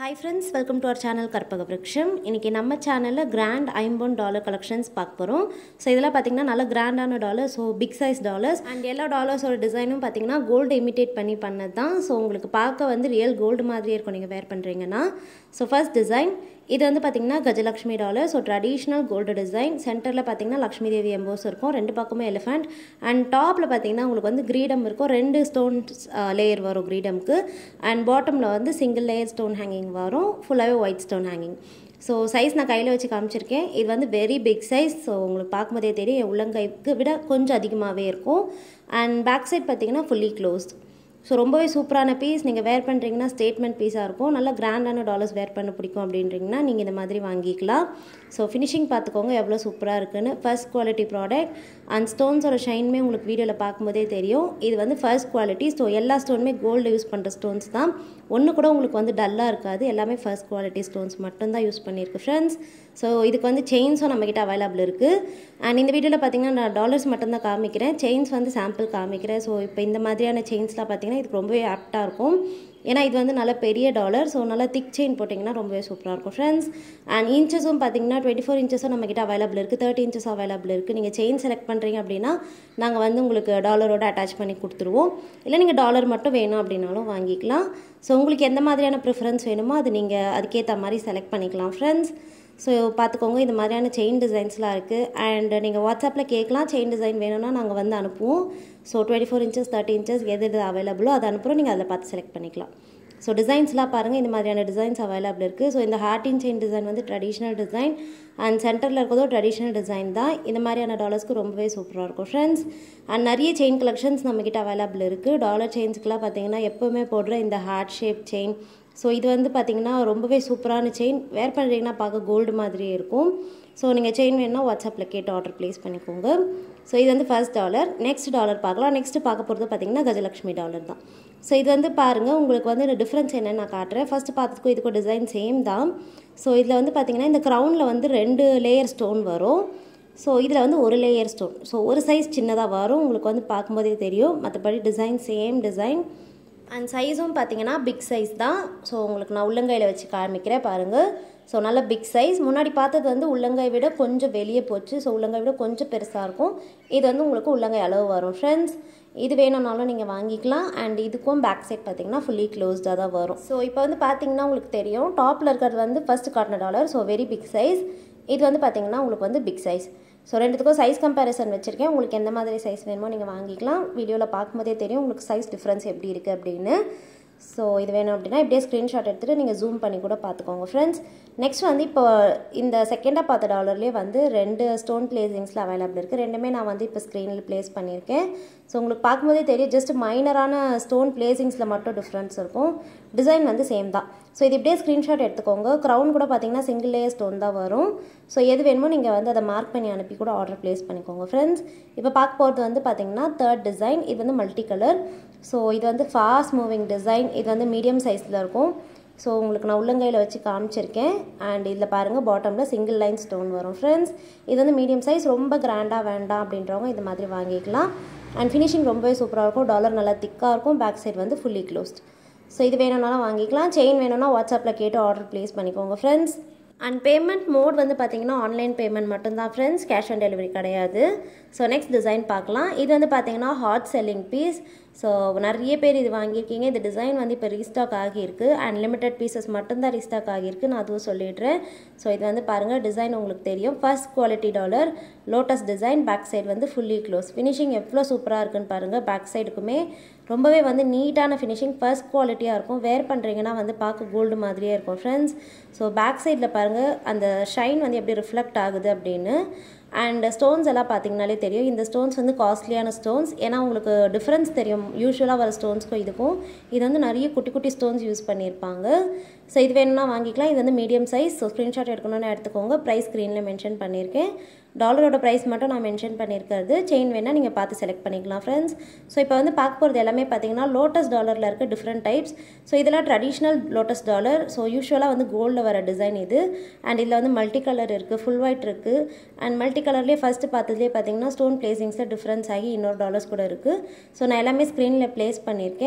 hi friends welcome to our channel Karpaga Vruksham இன்றைக்கி நம்ம சேனலில் கிராண்ட் ஐம்பொன் டாலர் கலெக்ஷன்ஸ் பார்க்க போகிறோம் ஸோ இதெல்லாம் பார்த்தீங்கன்னா நல்ல கிராண்டான dollar so big size dollars and எல்லா டாலர்ஸோட டிசைனும் பார்த்தீங்கன்னா கோல்டு இமிட்டேட் பண்ணி பண்ணது தான் ஸோ உங்களுக்கு பார்க்க வந்து ரியல் கோல்டு மாதிரியே இருக்கும் நீங்கள் வேர் பண்ணுறீங்கன்னா ஸோ ஃபர்ஸ்ட் டிசைன் இது வந்து பார்த்தீங்கன்னா Gajalakshmi dollar so traditional gold design சென்டரில் பார்த்தீங்கன்னா லக்ஷ்மி தேவி எம்போஸ் இருக்கும் ரெண்டு பக்கமும் எலிஃபண்ட் அண்ட் டாப்பில் பார்த்தீங்கன்னா உங்களுக்கு வந்து கிரீடம் இருக்கும் ரெண்டு ஸ்டோன் லேயர் வரும் கிரீடம்க்கு அண்ட் பாட்டமில் வந்து சிங்கிள் லேயர் ஸ்டோன் ஹேங்கிங் வரும் ஃபுல்லாகவே white stone hanging so size நான் கையில் வச்சு காமிச்சிருக்கேன் இது வந்து வெரி பிக் சைஸ் ஸோ உங்களுக்கு பார்க்கும்போதே தெரியும் என் உள்ளங்கைக்கு விட கொஞ்சம் அதிகமாகவே இருக்கும் அண்ட் பேக் சைட் பார்த்தீங்கன்னா ஃபுல்லி க்ளோஸ்ட் ஸோ ரொம்பவே சூப்பரான பீஸ் நீங்கள் வேர் பண்ணுறீங்கன்னா ஸ்டேட்மெண்ட் பீஸாக இருக்கும் நல்லா கிராண்டான டாலர்ஸ் வேர் பண்ண பிடிக்கும் அப்படின்றீங்கன்னா நீங்கள் இந்த மாதிரி வாங்கிக்கலாம் ஸோ ஃபினிஷிங் பார்த்துக்கோங்க எவ்வளோ சூப்பராக இருக்குன்னு ஃபர்ஸ்ட் குவாலிட்டி ப்ராடக்ட் அண்ட் ஸ்டோன்ஸோட ஷைனுமே உங்களுக்கு வீடியோவில் பார்க்கும்போதே தெரியும் இது வந்து ஃபர்ஸ்ட் குவாலிட்டி ஸோ எல்லா ஸ்டோனுமே கோல்டு யூஸ் பண்ணுற ஸ்டோன்ஸ் தான் ஒன்று கூட உங்களுக்கு வந்து டல்லாக இருக்காது எல்லாமே ஃபர்ஸ்ட் குவாலிட்டி ஸ்டோன்ஸ் மட்டும்தான் யூஸ் பண்ணியிருக்கு ஃப்ரெண்ட்ஸ் ஸோ இதுக்கு வந்து செயின்ஸும் நம்மக்கிட்ட அவைலபிள் இருக்குது அண்ட் இந்த வீடியோவில் பார்த்தீங்கன்னா நான் டாலர்ஸ் மட்டும்தான் காமிக்கிறேன் செயின்ஸ் வந்து சாம்பிள் காமிக்கிறேன் ஸோ இப்போ இந்த மாதிரியான செயின்ஸ்லாம் பார்த்தீங்கன்னா இதுக்கு ரொம்பவே ஆப்டாக இருக்கும் ஏன்னா இது வந்து நல்ல பெரிய டாலர் ஸோ நல்லா திக் செயின் போட்டிங்கன்னா ரொம்பவே சூப்பராக இருக்கும் ஃப்ரெண்ட்ஸ் அண்ட் இன்ச்சஸும் பார்த்தீங்கன்னா டுவெண்ட்டி ஃபோர் இன்ச்சஸும் நம்மக்கிட்ட அவைலபிள் இருக்குது தேர்ட்டி இன்ச்சஸ் அவைலபிள் இருக்குது நீங்கள் செயின் செலக்ட் பண்ணுறீங்க அப்படின்னா நாங்கள் வந்து உங்களுக்கு டாலரோட அட்டாச் பண்ணி கொடுத்துருவோம் இல்லை நீங்கள் டாலர் மட்டும் வேணும் அப்படின்னாலும் வாங்கிக்கலாம் ஸோ உங்களுக்கு எந்த மாதிரியான ப்ரிஃபரன்ஸ் வேணுமோ அது நீங்கள் அதுக்கேற்ற மாதிரி செலக்ட் பண்ணிக்கலாம் ஃப்ரெண்ட்ஸ் ஸோ பார்த்துக்கோங்க இந்த மாதிரியான செயின் டிசைன்ஸ்லாம் இருக்குது அண்ட் நீங்கள் வாட்ஸ்அப்பில் கேட்கலாம் செயின் டிசைன் வேணும்னா நாங்கள் வந்து அனுப்புவோம் so twenty four inches thirty inches எது எது அவைலபிளோ அதை அனுப்புகிறோம் நீங்கள் அதில் பார்த்து செலக்ட் பண்ணிக்கலாம் ஸோ டிசைன்ஸ்லாம் பாருங்கள் இந்த மாதிரியான டிசைன்ஸ் அவைலபிள் இருக்குது ஸோ இந்த ஹார்டின் செயின் டிசைன் வந்து ட்ரெடிஷ்னல் டிசைன் அண்ட் சென்டரில் இருக்கிறதோ ட்ரெடிஷ்னல் டிசைன் தான் இந்த மாதிரியான டாலர்ஸ்க்கு ரொம்பவே சூப்பராக இருக்கும் ஃப்ரெண்ட்ஸ் அண்ட் நிறைய செயின் கலெக்ஷன்ஸ் நம்மக்கிட்ட அவைலபிள் இருக்குது டாலர் செயின்ஸ்க்குலாம் பார்த்தீங்கன்னா எப்போவுமே போடுற இந்த ஹார்ட் ஷேப் செயின் ஸோ இது வந்து பார்த்திங்கன்னா ரொம்பவே சூப்பரான செயின் வேர் பண்ணுறீங்கன்னா பார்க்க கோல்டு மாதிரியே இருக்கும் ஸோ நீங்கள் செயின் வேணுன்னா வாட்ஸ்அப்பில் கேட்டு ஆர்டர் ப்ளேஸ் பண்ணிக்கோங்க ஸோ இது வந்து ஃபர்ஸ்ட் டாலர் நெக்ஸ்ட் டாலர் பார்க்கலாம் நெக்ஸ்ட்டு பார்க்க போகிறது பார்த்திங்கன்னா கஜலக்ஷ்மி டாலர் தான் ஸோ இது வந்து பாருங்கள் உங்களுக்கு வந்து டிஃப்ரென்ஸ் என்னென்னு நான் காட்டுறேன் ஃபஸ்ட்டு பார்த்ததுக்கும் இதுக்கும் டிசைன் சேம் தான் ஸோ இதில் வந்து பார்த்திங்கன்னா இந்த க்ரௌனில் வந்து ரெண்டு லேயர் ஸ்டோன் வரும் ஸோ இதில் வந்து ஒரு லேயர் ஸ்டோன் ஸோ ஒரு சைஸ் சின்னதாக வரும் உங்களுக்கு வந்து பார்க்கும்போதே தெரியும் மற்றபடி டிசைன் சேம் டிசைன் அண்ட் சைஸும் பார்த்தீங்கன்னா பிக் சைஸ் தான் ஸோ உங்களுக்கு நான் உள்ளங்கையில் வச்சு காமிக்கிறேன் பாருங்கள் ஸோ நல்ல பிக் சைஸ் முன்னாடி பார்த்தது வந்து உள்ளங்கை விட கொஞ்சம் வெளியே போச்சு ஸோ உள்ளங்கை விட கொஞ்சம் பெருசாக இருக்கும் இது வந்து உங்களுக்கு உள்ளங்கை அளவு வரும் ஃப்ரெண்ட்ஸ் இது வேணும்னாலும் நீங்கள் வாங்கிக்கலாம் அண்ட் இதுக்கும் பேக் சைட் பார்த்தீங்கன்னா ஃபுல்லி க்ளோஸ்டாக தான் வரும் ஸோ இப்போ வந்து பார்த்தீங்கன்னா உங்களுக்கு தெரியும் டாப்பில் இருக்கிறது வந்து ஃபஸ்ட் காட்டின dollar so very big size இது வந்து பார்த்தீங்கன்னா உங்களுக்கு வந்து பிக் சைஸ் ஸோ ரெண்டுத்துக்கும் சைஸ் கம்பேரிசன் வச்சுருக்கேன் உங்களுக்கு எந்த மாதிரி சைஸ் வேணுமோ நீங்கள் வாங்கிக்கலாம் வீடியோவில் பார்க்கும்போதே தெரியும் உங்களுக்கு சைஸ் டிஃப்ரென்ஸ் எப்படி இருக்குது அப்படின்னு ஸோ இது வேணும் அப்படின்னா இப்படியே ஸ்க்ரீன்ஷாட் எடுத்துகிட்டு நீங்கள் ஜூம் பண்ணி கூட பார்த்துக்கோங்க ஃப்ரெண்ட்ஸ் நெக்ஸ்ட் வந்து இப்போ இந்த செகண்டாக பார்த்த டாலர்லேயே வந்து ரெண்டு ஸ்டோன் பிளேசிங்ஸில் அவைலபிள் இருக்குது ரெண்டுமே நான் வந்து இப்போ ஸ்க்ரீனில் ப்ளேஸ் பண்ணியிருக்கேன் ஸோ உங்களுக்கு பார்க்கும்போதே தெரியும் ஜஸ்ட் மைனரான ஸ்டோன் பிளேசிங்ஸில் மட்டும் டிஃப்ரென்ஸ் இருக்கும் டிசைன் வந்து சேம் தான் ஸோ இது இப்படியே ஸ்க்ரீன்ஷாட் எடுத்துக்கோங்க க்ரௌன் கூட பார்த்தீங்கன்னா சிங்கிள் லேயர் ஸ்டோன் தான் வரும் ஸோ எது வேணுமோ நீங்கள் வந்து அதை மார்க் பண்ணி அனுப்பி கூட ஆர்டர் ப்ளேஸ் பண்ணிக்கோங்க ஃப்ரெண்ட்ஸ் இப்போ பார்க்க போகிறது வந்து பார்த்தீங்கன்னா தேர்ட் டிசைன் இது வந்து மல்டி கலர் ஸோ இது வந்து ஃபாஸ்ட் மூவிங் டிசைன் இது வந்து மீடியம் சைஸில் இருக்கும் ஸோ உங்களுக்கு நான் உள்ளங்கையில் வச்சு காமிச்சிருக்கேன் அண்ட் இதில் பாருங்கள் பாட்டமில் சிங்கிள் லைன் ஸ்டோன் வரும் ஃப்ரெண்ட்ஸ் இது வந்து மீடியம் சைஸ் ரொம்ப கிராண்டாக வேண்டாம் அப்படின்றவங்க இது மாதிரி வாங்கிக்கலாம் அண்ட் ஃபினிஷிங் ரொம்பவே சூப்பராக இருக்கும் டாலர் நல்லா திக்காக இருக்கும் பேக் சைட் வந்து ஃபுல்லி க்ளோஸ்ட் ஸோ இது வேணும்னாலும் வாங்கிக்கலாம் செயின் வேணும்னா வாட்ஸ்அப்பில் கேட்டு ஆர்டர் ப்ளேஸ் பண்ணிக்கோங்க ஃப்ரெண்ட்ஸ் அண்ட் பேமெண்ட் மோட் வந்து பார்த்தீங்கன்னா ஆன்லைன் பேமெண்ட் மட்டும்தான் ஃப்ரெண்ட்ஸ் கேஷ் ஆன் டெலிவரி கிடையாது ஸோ நெக்ஸ்ட் டிசைன் பார்க்கலாம் இது வந்து பார்த்தீங்கன்னா ஹாட் செல்லிங் பீஸ் ஸோ நிறைய பேர் இது வாங்கியிருக்கீங்க இந்த டிசைன் வந்து இப்போ ரீஸ்டாக் ஆகியிருக்கு அண்ட் லிமிடெட் பீசஸ் மட்டும்தான் ரீஸ்டாக் ஆகியிருக்கு நான் அதுவும் சொல்லிடுறேன் ஸோ இது வந்து பாருங்கள் டிசைன் உங்களுக்கு தெரியும் first quality dollar lotus design back side வந்து ஃபுல்லி க்ளோஸ் ஃபினிஷிங் எவ்வளோ சூப்பராக இருக்குன்னு பாருங்கள் பேக் சைடுக்குமே ரொம்பவே வந்து நீட்டான ஃபினிஷிங் ஃபர்ஸ்ட் குவாலிட்டியாக இருக்கும் வேர் பண்ணுறீங்கன்னா வந்து பார்க்க கோல்டு மாதிரியே இருக்கும் ஃப்ரெண்ட்ஸ் ஸோ பேக் சைடில் பாருங்கள் அந்த ஷைன் வந்து எப்படி ரிஃப்ளெக்ட் ஆகுது அப்படின்னு அண்ட் ஸ்டோன்ஸ் எல்லாம் பார்த்தீங்கனாலே தெரியும் இந்த ஸ்டோன்ஸ் வந்து காஸ்ட்லியான ஸ்டோன்ஸ் ஏன்னா உங்களுக்கு டிஃப்ரென்ஸ் தெரியும் யூஸ்வலாக வர ஸ்டோன்ஸ்க்கும் இதுக்கும் இது வந்து நிறைய குட்டி குட்டி ஸ்டோன்ஸ் யூஸ் பண்ணியிருப்பாங்க ஸோ இது வேணும்னா வாங்கிக்கலாம் இது வந்து மீடியம் சைஸ் ஸோ ஸ்க்ரீன்ஷாட் எடுக்கணும்னு எடுத்துக்கோங்க ப்ரைஸ் ஸ்க்ரீனில் மென்ஷன் பண்ணியிருக்கேன் டாலரோட ப்ரைஸ் மட்டும் நான் மென்ஷன் பண்ணியிருக்கிறது செயின் வேணால் நீங்கள் பார்த்து செலக்ட் பண்ணிக்கலாம் ஃப்ரெண்ட்ஸ் ஸோ இப்போ வந்து பார்க்க போகிறது எல்லாமே பார்த்தீங்கன்னா லோட்டஸ் டாலரில் இருக்க டிஃப்ரெண்ட் டைப்ஸ் ஸோ இதெல்லாம் ட்ரெடிஷ்னல் லோட்டஸ் டாலர் ஸோ யூஸ்வலாக வந்து கோல்டில் வர டிசைன் இது அண்ட் இதில் வந்து மல்டி கலர் இருக்குது ஃபுல் ஒயிட் இருக்குது அண்ட் மல்டி கலர்லேயே ஃபஸ்ட்டு பார்த்ததுலேயே பார்த்தீங்கன்னா ஸ்டோன் பிளேசிங்ஸில் டிஃப்ரென்ஸ் ஆகி இன்னொரு டாலர்ஸ் கூட இருக்குது ஸோ நான் எல்லாமே ஸ்க்ரீனில் ப்ளேஸ் பண்ணியிருக்கேன்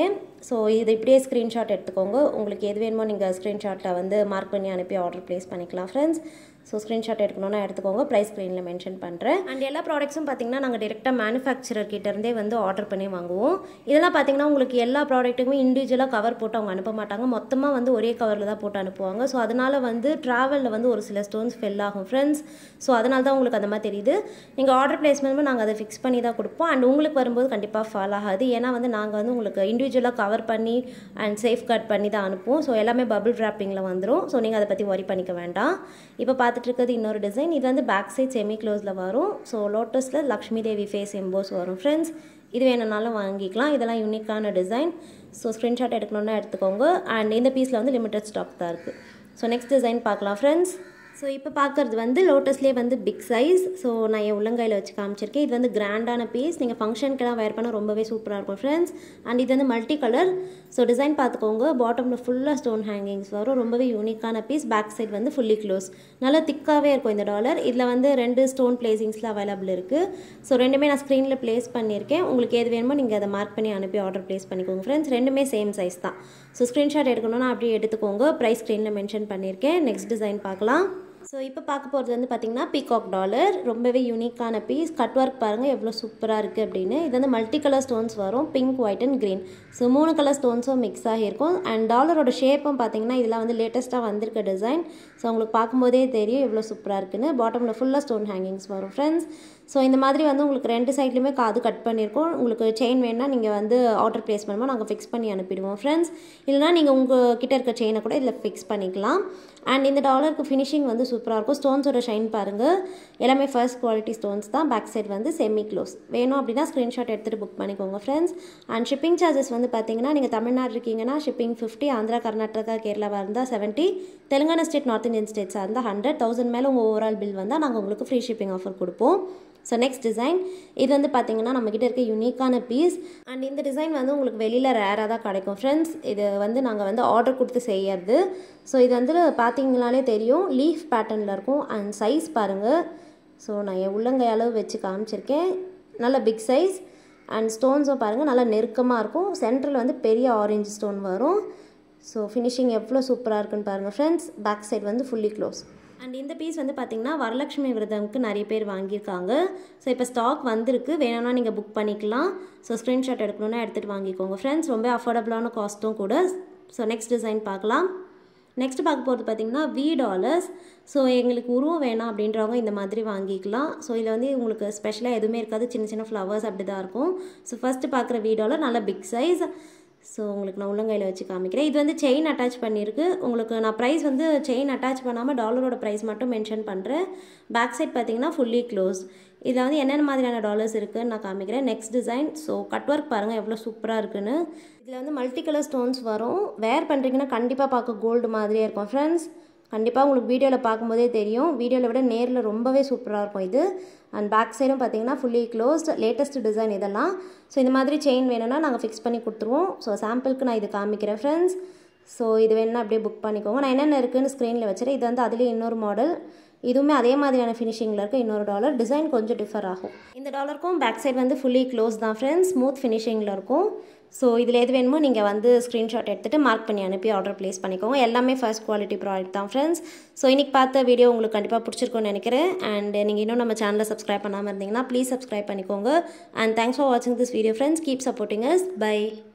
ஸோ இது இப்படியே ஸ்க்ரீன்ஷாட் எடுத்துக்கோங்க உங்களுக்கு எது வேணுமோ நீங்கள் ஸ்க்ரீன்ஷாட்டை வந்து மார்க் பண்ணி அனுப்பி ஆர்டர் ப்ளேஸ் பண்ணிக்கலாம் ஃப்ரெண்ட்ஸ் ஸோ ஸ்க்ரீன்ஷாட் எடுக்கணும்னா எடுத்துக்கோங்க ப்ரைஸ் ஸ்க்ரீனில் மென்ஷன் பண்ணுறேன் அண்ட் எல்லா ப்ராடக்ட்ஸும் பார்த்தீங்கன்னா நாங்கள் டேரெக்டாக மேனுஃபேக்சரர் கிட்டேருந்தே வந்து ஆர்டர் பண்ணி வாங்குவோம் இதெல்லாம் பார்த்தீங்கன்னா உங்களுக்கு எல்லா ப்ராடக்ட்டுக்குமே இண்டிவிஜுவலாக கவர் போட்டு அவங்க அனுப்ப மாட்டாங்க மொத்தமாக வந்து ஒரே கவரில் தான் போட்டு அனுப்புவாங்க ஸோ அதனால் வந்து ட்ராவலில் வந்து ஒரு சில ஸ்டோன்ஸ் ஃபில் ஆகும் ஃப்ரெண்ட்ஸ் ஸோ அதனால தான் உங்களுக்கு அந்த மாதிரி தெரியுது நீங்கள் ஆர்டர் பிளேஸ்மெண்ட் நாங்கள் அதை ஃபிக்ஸ் பண்ணி தான் கொடுப்போம் அண்ட் உங்களுக்கு வரும்போது கண்டிப்பாக ஃபால் ஆகாது ஏன்னா வந்து நாங்கள் வந்து உங்களுக்கு இண்டிவிஜுவலாக கவர் பண்ணி அண்ட் சேஃப் கட் பண்ணி தான் அனுப்புவோம் ஸோ எல்லாமே பபிள் ரேப்பிங்கில் வந்துடும் ஸோ நீங்கள் அதை பற்றி ஒரி பண்ணிக்க வேண்டாம் இப்போ பார்த்துட்டு இருக்கிறது இன்னொரு டிசைன் இது வந்து பேக் சைட் செமி க்ளோஸில் வரும் ஸோ லோட்டஸில் லக்ஷ்மி தேவி ஃபேஸ் எம்போஸ் வரும் ஃப்ரெண்ட்ஸ் இது வேணும்னாலும் வாங்கிக்கலாம் இதெல்லாம் யூனிக்கான டிசைன் ஸோ ஸ்க்ரீன்ஷாட் எடுக்கணுன்னா எடுத்துக்கோங்க அண்ட் இந்த பீஸில் வந்து லிமிட்டட் ஸ்டாக் தான் இருக்குது ஸோ நெக்ஸ்ட் டிசைன் பார்க்கலாம் ஃப்ரெண்ட்ஸ் ஸோ இப்போ பார்க்குறது வந்து லோட்டஸ்லேயே வந்து பிக் சைஸ் ஸோ நான் என் உள்ளங்கையில் வச்சு காமிச்சிருக்கேன் இது வந்து கிராண்டான பீஸ் நீங்கள் ஃபங்க்ஷனுக்கெல்லாம் வேர் பண்ணால் ரொம்பவே சூப்பராக இருக்கும் ஃப்ரெண்ட்ஸ் அண்ட் இது வந்து மல்டி கலர் ஸோ டிசைன் பார்த்துக்கோங்க பாட்டமில் ஃபுல்லாக ஸ்டோன் ஹேங்கிங்ஸ் வரும் ரொம்பவே யூனிக்கான பீஸ் பேக் சைட் வந்து ஃபுல்லி க்ளோஸ் நல்லா திக்காகவே இருக்கும் இந்த டாலர் இதில் வந்து ரெண்டு ஸ்டோன் பிளேசிங்ஸில் அவைலபிள் இருக்குது ஸோ ரெண்டுமே நான் ஸ்க்ரீனில் ப்ளேஸ் பண்ணியிருக்கேன் உங்களுக்கு எது வேணுமோ நீங்கள் அதை மார்க் பண்ணி அனுப்பி ஆர்டர் ப்ளேஸ் பண்ணிக்கோங்க ஃப்ரெண்ட்ஸ் ரெண்டுமே சேம் சைஸ் தான் ஸோ ஸ்க்ரீன்ஷாட் எடுக்கணும்னா அப்படியே எடுத்துக்கோங்க ப்ரைஸ் ஸ்க்ரீனில் மென்ஷன் பண்ணியிருக்கேன் நெக்ஸ்ட் டிசைன் பார்க்கலாம் ஸோ இப்போ பார்க்க போகிறது வந்து பார்த்திங்கன்னா பீகாக் டாலர் ரொம்பவே யூனிக்கான பீஸ் கட் ஒர்க் பாருங்கள் எவ்வளோ சூப்பராக இருக்குது அப்படின்னு இது வந்து மல்டி கலர் ஸ்டோன்ஸ் வரும் pink white and green so மூணு கலர் ஸ்டோன்ஸும் மிக்ஸ் ஆகியிருக்கும் அண்ட் டாலரோட ஷேப்பும் பார்த்தீங்கன்னா இதெல்லாம் வந்து லேட்டஸ்ட்டாக வந்திருக்க டிசைன் ஸோ உங்களுக்கு பார்க்கும்போதே தெரியும் எவ்வளோ சூப்பராக இருக்குன்னு பாட்டமில் ஃபுல்லாக ஸ்டோன் ஹேங்கிங்ஸ் வரும் ஃப்ரெண்ட்ஸ் ஸோ இந்த மாதிரி வந்து உங்களுக்கு ரெண்டு சைட்லையுமே காது கட் பண்ணியிருக்கோம் உங்களுக்கு செயின் வேணுன்னா நீங்கள் வந்து ஆர்டர் ப்ளேஸ் பண்ணும்போது நாங்கள் ஃபிக்ஸ் பண்ணி அனுப்பிடுவோம் ஃப்ரெண்ட்ஸ் இல்லைனா நீங்கள் உங்கள் கிட்ட இருக்க செயினை கூட இதில் ஃபிக்ஸ் பண்ணிக்கலாம் அண்ட் இந்த டாலருக்கு ஃபினிஷிங் வந்து சூப்பராக இருக்கும் ஸ்டோன்ஸோட ஷைன் பாருங்கள் எல்லாமே ஃபர்ஸ்ட் குவாலிட்டி ஸ்டோன்ஸ் தான் பேக் சைட் வந்து செமி க்ளோஸ் வேணும் அப்படின்னா ஸ்க்ரீன்ஷாட் எடுத்துகிட்டு புக் பண்ணிக்கோங்க ஃப்ரெண்ட்ஸ் அண்ட் ஷிப்பிங் சார்ஜஸ் வந்து பார்த்தீங்கன்னா நீங்கள் தமிழ்நாடு இருக்கீங்கன்னா ஷிப்பிங் ஃபிஃப்டி ஆந்திரா கர்நாடகா கேரளாவாக இருந்தால் seventy Telangana state north Indian ஸ்டேட்ஸாக இருந்தால் ஹண்ட்ரட் தௌசண்ட் மேலே உங்கள் ஓவரால் பில் வந்தால் நாங்கள் உங்களுக்கு ஃப்ரீ ஷிப்பிங் ஆஃபர் கொடுப்போம் ஸோ நெக்ஸ்ட் டிசைன் இது வந்து பார்த்தீங்கன்னா நம்மக்கிட்ட இருக்க யூனிக்கான பீஸ் அண்ட் இந்த டிசைன் வந்து உங்களுக்கு வெளியில் ரேராக தான் கிடைக்கும் ஃப்ரெண்ட்ஸ் இது வந்து நாங்கள் வந்து ஆர்டர் கொடுத்து செய்யறது ஸோ இது வந்து பார்த்தீங்கனாலே தெரியும் லீஃப் பேட்டர்னில் இருக்கும் அண்ட் சைஸ் பாருங்கள் ஸோ நான் என் உள்ளங்கை அளவு வச்சு காமிச்சிருக்கேன் நல்ல பிக் சைஸ் அண்ட் ஸ்டோன்ஸும் பாருங்கள் நல்லா நெருக்கமாக இருக்கும் சென்டரில் வந்து பெரிய ஆரஞ்சு ஸ்டோன் வரும் ஸோ ஃபினிஷிங் எவ்வளோ சூப்பராக இருக்குன்னு பாருங்கள் ஃப்ரெண்ட்ஸ் பேக் சைடு வந்து ஃபுல்லி க்ளோஸ் அண்ட் இந்த பீஸ் வந்து பார்த்திங்கன்னா வரலட்சுமி விரதம்க்கு நிறைய பேர் வாங்கியிருக்காங்க ஸோ இப்போ ஸ்டாக் வந்திருக்கு வேணும்னா நீங்கள் புக் பண்ணிக்கலாம் ஸோ ஸ்க்ரீன்ஷாட் எடுக்கணுன்னா எடுத்துகிட்டு வாங்கிக்கோங்க ஃப்ரெண்ட்ஸ் ரொம்ப அஃபோர்டபுளான காஸ்ட்டும் கூட ஸோ நெக்ஸ்ட் டிசைன் பார்க்கலாம் நெக்ஸ்ட் பார்க்க போகிறது பார்த்திங்கன்னா வி டாலர்ஸ் ஸோ எங்களுக்கு உருவம் வேணாம் அப்படின்றவங்க இந்த மாதிரி வாங்கிக்கலாம் ஸோ இதில் வந்து உங்களுக்கு ஸ்பெஷலாக எதுவுமே இருக்காது சின்ன சின்ன ஃப்ளவர்ஸ் அப்படி தான் இருக்கும் ஸோ ஃபஸ்ட்டு பார்க்குற வி டாலர் நல்ல பிக் சைஸ் ஸோ உங்களுக்கு நான் உள்ளங்கையில் வச்சு காமிக்கிறேன் இது வந்து செயின் அட்டாச் பண்ணியிருக்கு உங்களுக்கு நான் ப்ரைஸ் வந்து செயின் அட்டாச் பண்ணாமல் டாலரோட ப்ரைஸ் மட்டும் மென்ஷன் பண்ணுறேன் பேக் சைட் பார்த்தீங்கன்னா ஃபுல்லி க்ளோஸ் இதில் வந்து என்னென்ன மாதிரியான டாலர்ஸ் இருக்குதுன்னு நான் காமிக்கிறேன் next design so cut work பாருங்கள் எவ்வளோ சூப்பராக இருக்குன்னு இதில் வந்து மல்டி கலர் ஸ்டோன்ஸ் வரும் வேர் பண்ணுறீங்கன்னா கண்டிப்பாக பார்க்க கோல்டு மாதிரியே இருக்கும் ஃப்ரெண்ட்ஸ் கண்டிப்பாக உங்களுக்கு வீடியோவில் பார்க்கும்போதே தெரியும் வீடியோவில் விட நேரில் ரொம்பவே சூப்பராக இருக்கும் இது அண்ட் பேக் சைடும் பார்த்தீங்கன்னா ஃபுல்லி க்ளோஸ்ட் லேட்டஸ்ட் டிசைன் இதெல்லாம் ஸோ இந்த மாதிரி செயின் வேணும்னா நாங்கள் ஃபிக்ஸ் பண்ணி கொடுத்துருவோம் ஸோ சாம்பிளுக்கு நான் இது காமிக்கிறேன் ஃப்ரெண்ட்ஸ் ஸோ இது வேணும்னா அப்படியே புக் பண்ணிக்கோங்க நான் என்னென்ன இருக்குன்னு ஸ்க்ரீனில் வச்சுறேன் இது வந்து அதுலேயே இன்னொரு மாடல் இதுவுமே அதே மாதிரியான ஃபினிஷிங்கில் இருக்க இன்னொரு டாலர் டிசைன் கொஞ்சம் டிஃபர் ஆகும் இந்த டாலருக்கும் பேக் சைட் வந்து ஃபுல்லி க்ளோஸ் தான் ஃப்ரெண்ட்ஸ் ஸ்மூத் ஃபினிஷிங்கில் இருக்கும் ஸோ இதில் எது வேணுமோ நீங்கள் வந்து ஸ்க்ரீன்ஷாட் எடுத்துகிட்டு மார்க் பண்ணி அனுப்பி ஆர்டர் ப்ளேஸ் பண்ணிக்கோங்க எல்லாமே ஃபர்ஸ்ட் குவாலிட்டி ப்ராடக்ட் தான் ஃப்ரெண்ட்ஸ் ஸோ இன்றைக்கி பார்த்த வீடியோ உங்களுக்கு கண்டிப்பாக பிடிச்சிருக்கும்னு நினைக்கிறேன் அண்ட் நீங்கள் இன்னும் நம்ம சேனலை சப்ஸ்கிரைப் பண்ணாமல் இருந்தீங்கன்னா ப்ளீஸ் சப்ஸ்கிரைப் பண்ணிக்கோங்க அண்ட் தேங்க்ஸ் ஃபார் வாட்சிங் this video friends keep supporting us by